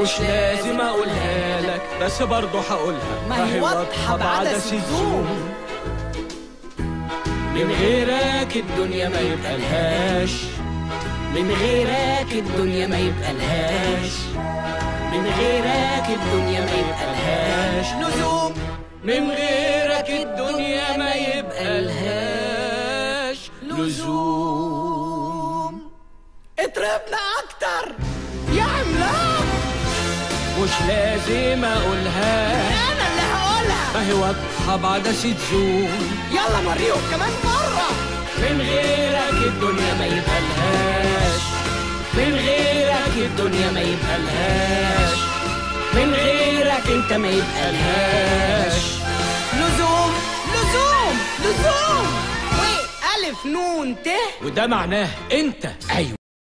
مش لازم اقولها لك بس برضه هقولها ما هي واضحة بعدسة زوم. من غيرك الدنيا ما يبقى لهاش من غيرك الدنيا ما يبقى لهاش من غيرك الدنيا ما يبقى لهاش لزوم من غيرك الدنيا ما يبقى لهاش لزوم اطربنا اكتر يا عملاق مش لازم اقولها انا اللي هقولها ما هي واضحة بعدسة زوم يلا مريهم كمان مرة من غيرك الدنيا ما يبقى لهاش من غيرك الدنيا ما يبقى لهاش من غيرك انت ما يبقى لهاش لزوم لزوم لزوم وألف نون ت وده معناه انت ايوه